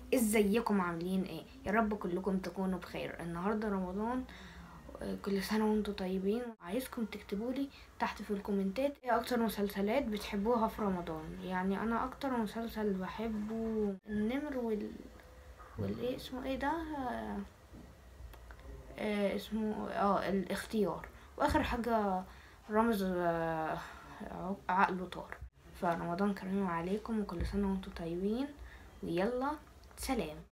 ازيكم عاملين ايه يا رب كلكم تكونوا بخير النهارده رمضان آه، كل سنه وانتم طيبين عايزكم تكتبوا لي تحت في الكومنتات ايه اكتر مسلسلات بتحبوها في رمضان يعني انا اكتر مسلسل بحبه النمر وال والايه اسمه ايه ده آه، آه اسمه اه الاختيار واخر حاجه رمز آه، عقله طار فرمضان كريم عليكم وكل سنه وانتم طيبين ويلا سلام